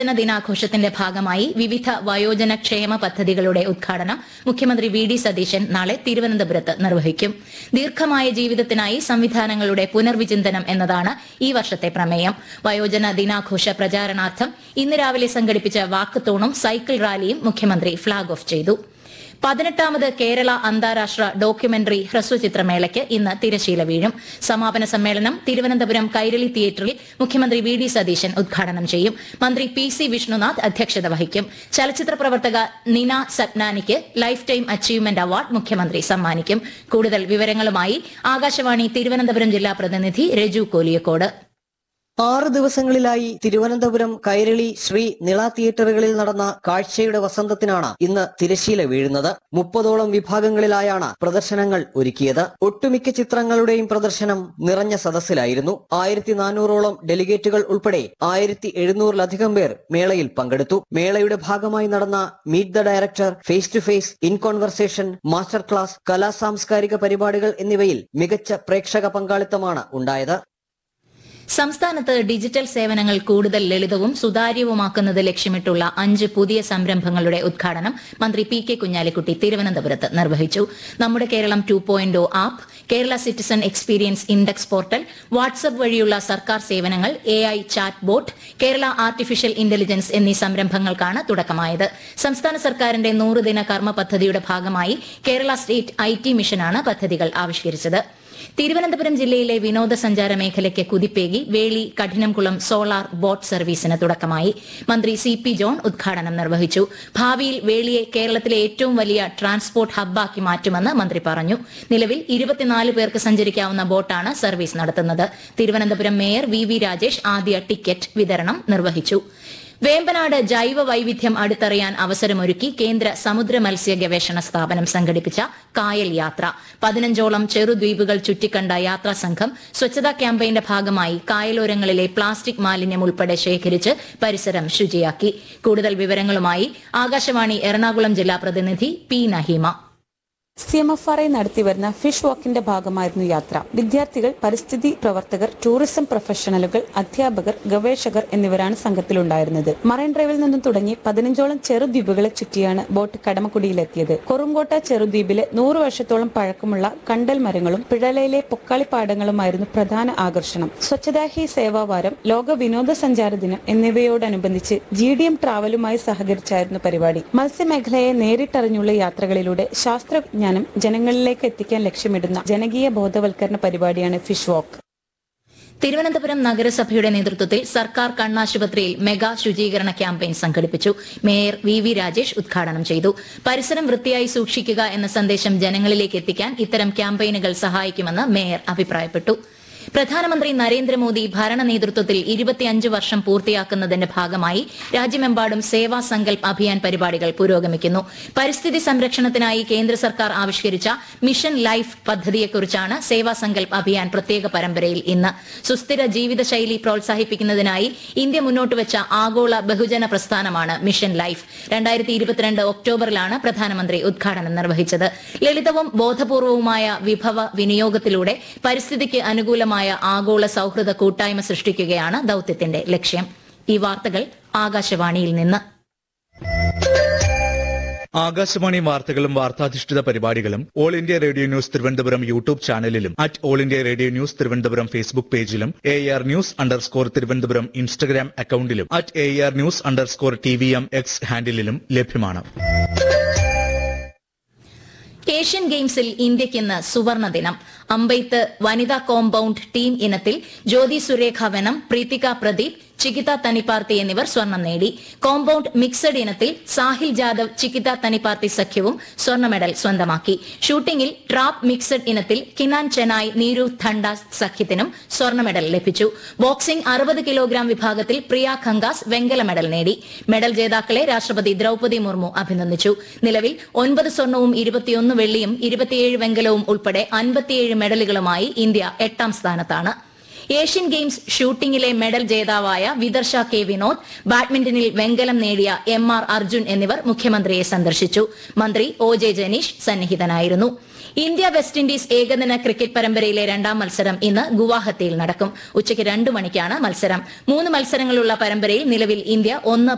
വയോജന ദിനാഘോഷത്തിന്റെ ഭാഗമായി വിവിധ വയോജന ക്ഷേമ പദ്ധതികളുടെ ഉദ്ഘാടനം മുഖ്യമന്ത്രി വി ഡി സതീശൻ നാളെ തിരുവനന്തപുരത്ത് നിർവഹിക്കും ദീർഘമായ ജീവിതത്തിനായി സംവിധാനങ്ങളുടെ പുനർവിചിന്തനം എന്നതാണ് ഈ വർഷത്തെ പ്രമേയം വയോജന ദിനാഘോഷ പ്രചാരണാർത്ഥം ഇന്ന് രാവിലെ സംഘടിപ്പിച്ച വാക്കത്തോണും സൈക്കിൾ റാലിയും മുഖ്യമന്ത്രി ഫ്ളാഗ് ഓഫ് ചെയ്തു പതിനെട്ടാമത് കേരള അന്താരാഷ്ട്ര ഡോക്യുമെന്ററി ഹ്രസ്വചിത്രമേളയ്ക്ക് ഇന്ന് തിരശീല വീഴും സമാപന സമ്മേളനം തിരുവനന്തപുരം കൈരളി തിയേറ്ററിൽ മുഖ്യമന്ത്രി വി ഡി സതീശൻ ഉദ്ഘാടനം ചെയ്യും മന്ത്രി പി സി വിഷ്ണുനാഥ് അധ്യക്ഷത വഹിക്കും ചലച്ചിത്ര പ്രവർത്തക നിന സപ്നാനിക്ക് ലൈഫ് ടൈം അച്ചീവ്മെന്റ് അവാർഡ് മുഖ്യമന്ത്രി സമ്മാനിക്കും കൂടുതൽ വിവരങ്ങളുമായി ആകാശവാണി തിരുവനന്തപുരം ജില്ലാ പ്രതിനിധി രജു കോലിയക്കോട് ആറ് ദിവസങ്ങളിലായി തിരുവനന്തപുരം കൈരളി ശ്രീ നിള തിയേറ്ററുകളിൽ നടന്ന കാഴ്ചയുടെ വസന്തത്തിനാണ് ഇന്ന് തിരശീല വീഴുന്നത് മുപ്പതോളം വിഭാഗങ്ങളിലായാണ് പ്രദർശനങ്ങൾ ഒരുക്കിയത് ഒട്ടുമിക്ക ചിത്രങ്ങളുടെയും പ്രദർശനം നിറഞ്ഞ സദസ്സിലായിരുന്നു ആയിരത്തി നാനൂറോളം ഡെലിഗേറ്റുകൾ ഉൾപ്പെടെ ആയിരത്തി എഴുന്നൂറിലധികം പേർ മേളയിൽ പങ്കെടുത്തു മേളയുടെ ഭാഗമായി നടന്ന meet the director face to face in conversation master class കലാ സാംസ്കാരിക പരിപാടികൾ എന്നിവയിൽ മികച്ച പ്രേക്ഷക പങ്കാളിത്തമാണ് ഉണ്ടായത് സംസ്ഥാനത്ത് ഡിജിറ്റൽ സേവനങ്ങൾ കൂടുതൽ ലളിതവും സുതാര്യവുമാക്കുന്നത് ലക്ഷ്യമിട്ടുള്ള അഞ്ച് പുതിയ സംരംഭങ്ങളുടെ ഉദ്ഘാടനം മന്ത്രി പി കെ കുഞ്ഞാലിക്കുട്ടി തിരുവനന്തപുരത്ത് നിർവഹിച്ചു നമ്മുടെ Keralam two point app Kerala citizen experience index portal WhatsApp വഴിയുള്ള സർക്കാർ സേവനങ്ങൾ A I chatbot Kerala artificial intelligence എന്നീ സംരംഭങ്ങൾക്കാണ് തുടക്കമായത് സംസ്ഥാന സർക്കാരിന്റെ നൂറുദിന കർമ്മ പദ്ധതിയുടെ ഭാഗമായി കേരള സ്റ്റേറ്റ് ഐ ടി മിഷനാണ് പദ്ധതികൾ ആവിഷ്കരിച്ചത് തിരുവനന്തപുരം ജില്ലയിലെ വിനോദസഞ്ചാര മേഖലയ്ക്ക് കുതിപ്പേകി വേളി കഠിനംകുളം സോളാർ ബോട്ട് സർവീസിന് തുടക്കമായി മന്ത്രി സി പി ജോൺ ഉദ്ഘാടനം നിർവഹിച്ചു ഭാവിയിൽ വേളിയെ കേരളത്തിലെ ഏറ്റവും വലിയ ട്രാൻസ്പോർട്ട് ഹബ്ബാക്കി മാറ്റുമെന്ന് മന്ത്രി പറഞ്ഞു നിലവിൽ ഇരുപത്തിനാല് പേർക്ക് സഞ്ചരിക്കാവുന്ന ബോട്ടാണ് സർവീസ് നടത്തുന്നത് Thiruvananthapuram mayor V V Rajesh ആദ്യ ടിക്കറ്റ് വിതരണം നിർവഹിച്ചു വേമ്പനാട് ജൈവ വൈവിധ്യം അടുത്തറിയാൻ അവസരമൊരുക്കി കേന്ദ്ര സമുദ്ര മത്സ്യ ഗവേഷണ സ്ഥാപനം സംഘടിപ്പിച്ച കായൽ യാത്ര പതിനഞ്ചോളം ചെറുദ്വീപുകൾ ചുറ്റിക്കണ്ട യാത്രാ സംഘം സ്വച്ഛതാ ക്യാമ്പയിന്റെ ഭാഗമായി കായലോരങ്ങളിലെ പ്ലാസ്റ്റിക് മാലിന്യം ഉൾപ്പെടെ ശേഖരിച്ച് പരിസരം ശുചിയാക്കി കൂടുതൽ വിവരങ്ങളുമായി ആകാശവാണി എറണാകുളം ജില്ലാ പ്രതിനിധി P Naheema C M F R I നടത്തിവരുന്ന ഫിഷ് വാക്കിന്റെ ഭാഗമായിരുന്നു യാത്ര വിദ്യാർത്ഥികൾ പരിസ്ഥിതി പ്രവർത്തകർ ടൂറിസം പ്രൊഫഷണലുകൾ അധ്യാപകർ ഗവേഷകർ എന്നിവരാണ് സംഘത്തിലുണ്ടായിരുന്നത് മറൈൻ ഡ്രൈവിൽ നിന്നും തുടങ്ങി പതിനഞ്ചോളം ചെറുദ്വീപുകളെ ചുറ്റിയാണ് ബോട്ട് കടമക്കുടിയിലെത്തിയത് കൊറുങ്കോട്ട ചെറുദ്വീപിലെ നൂറ് വർഷത്തോളം പഴക്കമുള്ള കണ്ടൽ മരങ്ങളും പിഴലയിലെ പൊക്കാളിപ്പാടങ്ങളുമായിരുന്നു പ്രധാന ആകർഷണം സ്വച്ഛതാ ഹി സേവാവാരം ലോക വിനോദസഞ്ചാര ദിനം എന്നിവയോടനുബന്ധിച്ച് ജി ഡി എം ട്രാവലുമായി സഹകരിച്ചായിരുന്നു പരിപാടി മത്സ്യമേഖലയെ നേരിട്ടറിഞ്ഞുള്ള യാത്രകളിലൂടെ ശാസ്ത്രവിജ്ഞാനം ജനങ്ങളിലേക്ക് എത്തിക്കാൻ ലക്ഷ്യമിടുന്ന ജനകീയ ബോധവൽക്കരണ പരിപാടിയാണ് ഫിഷ് വാക്ക് തിരുവനന്തപുരം നഗരസഭയുടെ നേതൃത്വത്തിൽ സർക്കാർ കണ്ണാശുപത്രിയിൽ മെഗാ ശുചീകരണ ക്യാമ്പയിൻ സംഘടിപ്പിച്ചു മേയർ വി വി രാജേഷ് ഉദ്ഘാടനം ചെയ്തു പരിസരം വൃത്തിയായി സൂക്ഷിക്കുക എന്ന സന്ദേശം ജനങ്ങളിലേക്ക് എത്തിക്കാൻ ഇത്തരം ക്യാമ്പയിനുകൾ സഹായിക്കുമെന്ന് മേയർ അഭിപ്രായപ്പെട്ടു പ്രധാനമന്ത്രി നരേന്ദ്രമോദി ഭരണ നേതൃത്വത്തിൽ ഇരുപത്തിയഞ്ച് വർഷം പൂർത്തിയാക്കുന്നതിന്റെ ഭാഗമായി രാജ്യമെമ്പാടും സേവാ സങ്കൽപ് അഭിയാൻ പരിപാടികൾ പുരോഗമിക്കുന്നു പരിസ്ഥിതി സംരക്ഷണത്തിനായി കേന്ദ്ര സർക്കാർ ആവിഷ്കരിച്ച മിഷൻ ലൈഫ് പദ്ധതിയെക്കുറിച്ചാണ് സേവാ സങ്കൽപ് അഭിയാൻ പ്രത്യേക പരമ്പരയിൽ ഇന്ന് സുസ്ഥിര ജീവിതശൈലി പ്രോത്സാഹിപ്പിക്കുന്നതിനായി ഇന്ത്യ മുന്നോട്ട് വെച്ച ആഗോള ബഹുജന പ്രസ്ഥാനമാണ് മിഷൻ ലൈഫ് രണ്ടായിരത്തി ഇരുപത്തിരണ്ട് ഒക്ടോബറിലാണ് പ്രധാനമന്ത്രി ഉദ്ഘാടനം നിർവഹിച്ചത് ലളിതവും ബോധപൂർവവുമായ വിഭവ വിനിയോഗത്തിലൂടെ പരിസ്ഥിതിക്ക് അനുകൂലമായ ആഗോള സൌഹൃദ കൂട്ടായ്മ സൃഷ്ടിക്കുകയാണ് ദൌത്യത്തിന്റെ ലക്ഷ്യം ഈ വാർത്തകൾ ആകാശവാണിയിൽ നിന്ന് ആകാശവാണി വാർത്തകളും വാർത്താധിഷ്ഠിത പരിപാടികളും all India radio news Thiruvananthapuram YouTube ചാനലിലും at all India radio news Thiruvananthapuram Facebook പേജിലും A R news underscore Thiruvananthapuram Instagram അക്കൌണ്ടിലും at A R news underscore T V M X ഹാൻഡിലും ലഭ്യമാണ് ഏഷ്യൻ ഗെയിംസിൽ ഇന്ത്യയ്ക്ക് ഇന്ന് സുവർണ ദിനം അമ്പെയ്ത്ത് വനിതാ കോമ്പൌണ്ട് ടീം ഇനത്തിൽ ജ്യോതി സുരേഖ വെനം പ്രീതിക പ്രദീപ് ചികിത തനിപ്പാർത്തി എന്നിവർ സ്വർണം നേടി കോമ്പൌണ്ട് മിക്സഡ് ഇനത്തിൽ സാഹിൽ ജാദവ് ചികിത തനിപ്പാർത്തി സഖ്യവും സ്വർണ്ണ മെഡൽ സ്വന്തമാക്കി ഷൂട്ടിംഗിൽ ട്രാപ്പ് മിക്സഡ് ഇനത്തിൽ കിനാൻ ചെനായ് നീരു ഥണ്ട സഖ്യത്തിനും സ്വർണ്ണ മെഡൽ ലഭിച്ചു ബോക്സിംഗ് അറുപത് കിലോഗ്രാം വിഭാഗത്തിൽ പ്രിയ ഖങ്കാസ് വെങ്കല മെഡൽ നേടി മെഡൽ ജേതാക്കളെ രാഷ്ട്രപതി ദ്രൌപതി മുർമു അഭിനന്ദിച്ചു നിലവിൽ ഒൻപത് സ്വർണവും ഇരുപത്തിയൊന്ന് വെള്ളിയും ഇരുപത്തിയേഴ് വെങ്കലവും ഉൾപ്പെടെ അൻപത്തിയേഴ് മെഡലുകളുമായി ഇന്ത്യ എട്ടാം സ്ഥാനത്താണ് ഏഷ്യൻ ഗെയിംസ് ഷൂട്ടിംഗിലെ മെഡൽ ജേതാവായ വിദർശ കെ വിനോദ് ബാഡ്മിന്റണിൽ വെങ്കലം നേടിയ എം ആർ അർജുൻ എന്നിവർ മുഖ്യമന്ത്രിയെ സന്ദർശിച്ചു മന്ത്രി ഒ ജെ ജനീഷ് സന്നിഹിതനായിരുന്നു ഇന്ത്യ വെസ്റ്റ് ഇൻഡീസ് ഏകദിന ക്രിക്കറ്റ് പരമ്പരയിലെ രണ്ടാം മത്സരം ഇന്ന് ഗുവാഹത്തിയിൽ നടക്കും ഉച്ചയ്ക്ക് രണ്ടു മണിക്കാണ് മത്സരം മൂന്ന് മത്സരങ്ങളുള്ള പരമ്പരയിൽ നിലവിൽ ഇന്ത്യ ഒന്ന്